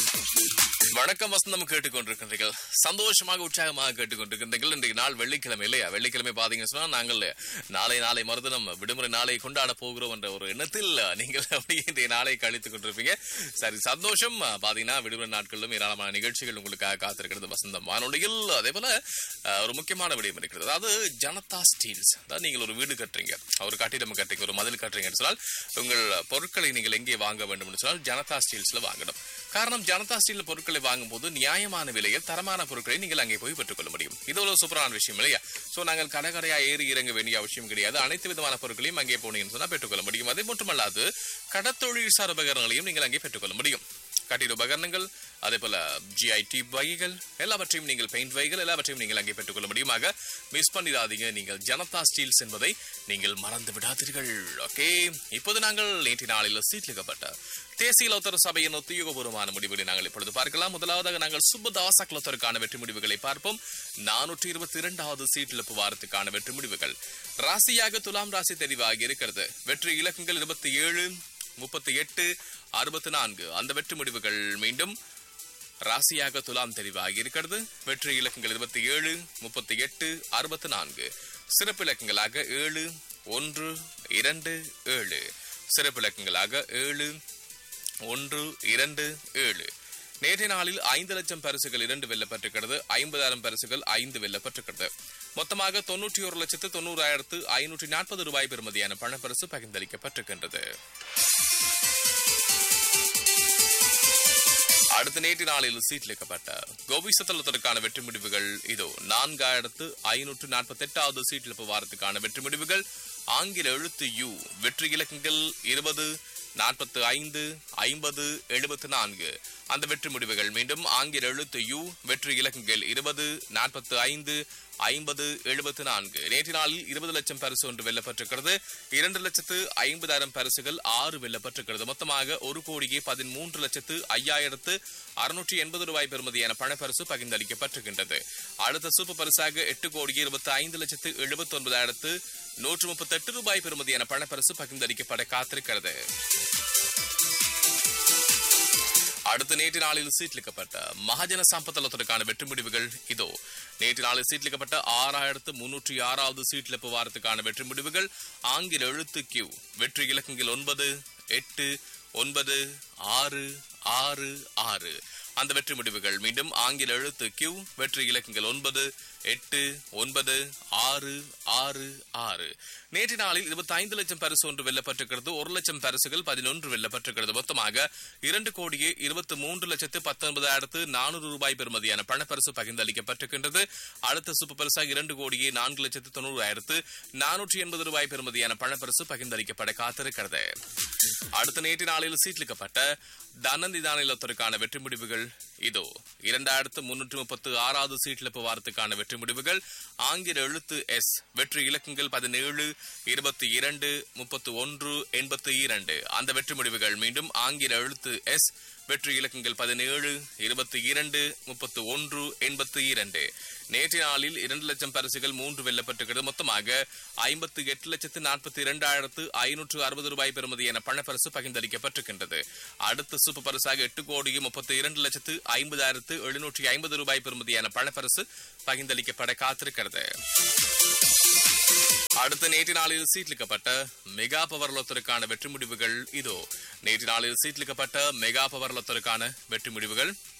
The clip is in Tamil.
வணக்கம் வசந்தம் கேட்டுக்கொண்டிருக்கின்றீர்கள் சந்தோஷமாக உற்சாகமாக கேட்டுக்கொண்டிருக்கின்றீர்கள் இன்றைக்கு நாள் வெள்ளிக்கிழமை இல்லையா வெள்ளிக்கிழமை பாத்தீங்கன்னு சொன்னா நாங்கள் நாளை நாளை மறுதினம் விடுமுறை நாளை கொண்டாட போகிறோம் என்ற ஒரு எண்ணத்தில் நீங்கள் அப்படியே இன்றைய நாளை கழித்துக் கொண்டிருப்பீங்க சரி சந்தோஷம் பாத்தீங்கன்னா விடுமுறை நாட்களிலும் ஏராளமான நிகழ்ச்சிகள் உங்களுக்காக காத்திருக்கிறது வசந்தம் வானொலியில் அதே போல அஹ், ஒரு முக்கியமான விடயம் இருக்கிறது அதாவது ஜனதா ஸ்டீல்ஸ் அதாவது நீங்கள் ஒரு வீடு கட்டுறீங்க ஒரு கட்டிடம் கட்டுறீங்க ஒரு மதில் கட்டுறீங்கன்னு சொன்னால் உங்கள் பொருட்களை நீங்கள் எங்கே வாங்க வேண்டும் என்று சொன்னால் ஜனதா ஸ்டீல்ஸ்ல வாங்கணும் காரணம் ஜனதா ஸ்டீல் பொருட்களை வாங்கும்போது நியாயமான விலையில் தரமான பொருட்களை நீங்கள் அங்கே போய் பெற்றுக்கொள்ள முடியும் இது ஒரு சூப்பரான விஷயம் இல்லையா சோ நாங்கள் கடை கடையா ஏறி இறங்க வேண்டிய அவசியம் கிடையாது அனைத்து விதமான பொருட்களையும் அங்கே போனீங்கன்னு சொன்னா பெற்றுக்கொள்ள முடியும் அதே மட்டுமல்லாது கடத்தொழில் சார் உபகரணங்களையும் நீங்கள் அங்கே பெற்றுக்கொள்ள முடியும் கட்டிட உபகரணங்கள் அதே போல ஜிஐடி வகைகள் எல்லாவற்றையும் நீங்கள் பெயிண்ட் வகைகள் எல்லாவற்றையும் நீங்கள் அங்கே பெற்றுக்கொள்ள முடியுமாக மிஸ் பண்ணிடாதீங்க நீங்கள் ஜனதா ஸ்டீல்ஸ் என்பதை நீங்கள் மறந்து விடாதீர்கள் ஓகே இப்போது நாங்கள் நேற்று நாளில் சீட்லிக்கப்பட்ட தேசிய லோத்தர் சபையின் உத்தியோகபூர்வமான முடிவுகளை நாங்கள் இப்பொழுது பார்க்கலாம் முதலாவதாக நாங்கள் சுப்பதாச குலத்தருக்கான வெற்றி முடிவுகளை பார்ப்போம் நானூற்றி இருபத்தி இரண்டாவது சீட்டிழப்பு வாரத்துக்கான வெற்றி முடிவுகள் ராசியாக துலாம் ராசி தெரிவாகி இருக்கிறது வெற்றி இலக்கங்கள் இருபத்தி ஏழு முப்பத்தி எட்டு அறுபத்தி நான்கு அந்த வெற்றி முடிவுகள் மீண்டும் ராசியாக துலாம் தெரிவாகி இருக்கிறது வெற்றி இலக்கங்கள் இருபத்தி ஏழு முப்பத்தி எட்டு அறுபத்தி நான்கு சிறப்பு இலக்கங்களாக ஏழு ஒன்று இரண்டு ஏழு சிறப்பு இலக்கங்களாக ஏழு ஒன்று இரண்டு ஏழு நேற்றைய நாளில் ஐந்து லட்சம் பரிசுகள் இரண்டு வெல்லப்பட்டிருக்கிறது ஐம்பதாயிரம் பரிசுகள் ஐந்து வெல்லப்பட்டிருக்கிறது மொத்தமாக தொன்னூற்றி ஒரு லட்சத்து தொண்ணூறாயிரத்து ஐநூற்றி நாற்பது ரூபாய் பெறுமதியான பணப்பரிசு பகிர்ந்தளிக்கப்பட்டிருக்கின்றது அடுத்த நேற்று நாளில் சீட்லிக்கப்பட்ட கோபிசத்தலத்திற்கான வெற்றி முடிவுகள் இதோ நான்காயிரத்து ஐநூற்று நாற்பத்தி எட்டாவது சீட்டிழப்பு வாரத்துக்கான வெற்றி முடிவுகள் ஆங்கில எழுத்து யு வெற்றி இலக்கங்கள் இருபது நாற்பத்து ஐந்து ஐம்பது எழுபத்து நான்கு அந்த வெற்றி முடிவுகள் மீண்டும் ஆங்கில எழுத்து யு வெற்றி இலக்கங்கள் இருபது நாற்பத்து ஐந்து ஐம்பது எழுபத்து நான்கு நேற்று நாளில் இருபது லட்சம் பரிசு ஒன்று வெல்லப்பட்டிருக்கிறது இரண்டு லட்சத்து ஐம்பதாயிரம் பரிசுகள் ஆறு வெல்லப்பட்டிருக்கிறது மொத்தமாக ஒரு கோடியே பதிமூன்று லட்சத்து ஐயாயிரத்து அறுநூற்றி எண்பது ரூபாய் பெறுமதியான பணப்பரிசு பகிர்ந்தளிக்கப்பட்டிருக்கின்றது அடுத்த சூப்பர் பரிசாக எட்டு கோடியே இருபத்தி ஐந்து லட்சத்து எழுபத்தி ஒன்பதாயிரத்து நூற்று முப்பத்தி எட்டு ரூபாய் பெறுமதியான பணப்பரிசு பகிர்ந்தளிக்கப்பட காத்திருக்கிறது அடுத்த நேற்று நாளில் சீட்லிக்கப்பட்ட மகாஜன சம்பத்தலத்திற்கான வெற்றி முடிவுகள் இதோ நேற்று நாளில் சீட்லிக்கப்பட்ட ஆறாயிரத்து முன்னூற்றி ஆறாவது சீட்லிப்பு வாரத்துக்கான வெற்றி முடிவுகள் ஆங்கில எழுத்து கியூ வெற்றி இலக்கங்கள் ஒன்பது எட்டு ஒன்பது ஆறு ஆறு ஆறு அந்த வெற்றி முடிவுகள் மீண்டும் ஆங்கில எழுத்து கியூ வெற்றி இலக்கங்கள் ஒன்பது எட்டு ஒன்பது ஆறு ஆறு ஆறு நேற்று நாளில் இருபத்தி ஐந்து லட்சம் பரிசு ஒன்று வெல்லப்பட்டிருக்கிறது ஒரு லட்சம் பரிசுகள் பதினொன்று வெல்லப்பட்டிருக்கிறது மொத்தமாக இரண்டு கோடியே இருபத்தி மூன்று லட்சத்து பத்தொன்பதாயிரத்து நானூறு ரூபாய் பெறுமதியான பணப்பரிசு பகிர்ந்தளிக்கப்பட்டிருக்கின்றது அடுத்த சூப்பர் பரிசாக இரண்டு கோடியே நான்கு லட்சத்து தொண்ணூறாயிரத்து நானூற்றி எண்பது ரூபாய் பெறுமதியான பணப்பரிசு பகிர்ந்தளிக்கப்பட காத்திருக்கிறது அடுத்த நேற்று நாளில் சீட்லிக்கப்பட்ட தனந்தி தானிலத்திற்கான வெற்றி முடிவுகள் இதோ இரண்டாயிரத்து முன்னூற்று முப்பத்து ஆறாவது சீட்லிப்பு வாரத்துக்கான வெற்றி முடிவுகள் ஆங்கில எழுத்து எஸ் வெற்றி இலக்கங்கள் பதினேழு இருபத்தி இரண்டு முப்பத்து ஒன்று எண்பத்தி இரண்டு அந்த வெற்றி முடிவுகள் மீண்டும் ஆங்கில எழுத்து எஸ் வெற்றி இலக்கங்கள் பதினேழு இருபத்தி இரண்டு முப்பத்து ஒன்று எண்பத்தி இரண்டு நேற்றைய நாளில் இரண்டு லட்சம் பரிசுகள் மூன்று வெல்லப்பட்டிருக்கிறது மொத்தமாக ஐம்பத்தி எட்டு லட்சத்து நாற்பத்தி இரண்டாயிரத்து ஐநூற்று அறுபது ரூபாய் பெறுமதியான பணப்பரிசு பகிர்ந்தளிக்கப்பட்டிருக்கின்றது அடுத்த சூப்பர் பரிசாக எட்டு கோடியே முப்பத்தி இரண்டு லட்சத்து ஐம்பதாயிரத்து எழுநூற்றி ஐம்பது ரூபாய் பெறுமதியான பணப்பரிசு பகிர்ந்தளிக்கப்பட காத்திருக்கிறது அடுத்த நேற்று நாளில் சீட்லிக்கப்பட்ட மெகா பவர் லொத்தருக்கான வெற்றி முடிவுகள் இதோ நேற்று நாளில் சீட்லிக்கப்பட்ட மெகா பவர் லொத்தருக்கான வெற்றி முடிவுகள்